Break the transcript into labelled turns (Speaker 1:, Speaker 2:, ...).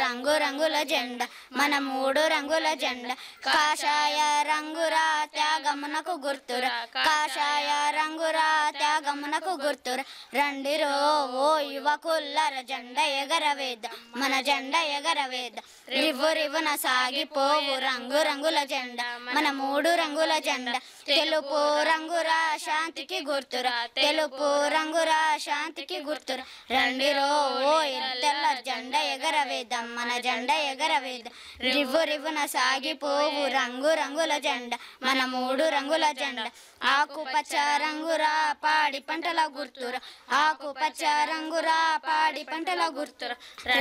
Speaker 1: రంగు రంగుల జెండా మన మూడు రంగుల జెండా కాషాయ రంగురా త్యాగమునకు గుర్తురా కాషాయ రంగురా త్యాగమునకు గుర్తురా రండిరో ఓ యువకుల్లర జెండ ఎగరవేద మన జెండ ఎగరవేద రివ్వు రివ్వున సాగిపోవు రంగు రంగుల జెండా మన మూడు రంగుల జెండా తెలుపు రంగురా శాంతికి గుర్తురా తెలుపు రంగురా శాంతికి గుర్తురా రండిరో ఓ తెల్ల జెండ ఎగరవేద్దాం మన జెండ ఎగరవేద్దాం రివ్వు రివ్వున సాగిపోవు రంగు రంగుల జెండా మన మూడు రంగుల జెండా ఆకుపచ్చ రంగురా పాడి పంటల గుర్తురా ఆకుపచ్చ రంగురా పాడి పంటల గుర్తురా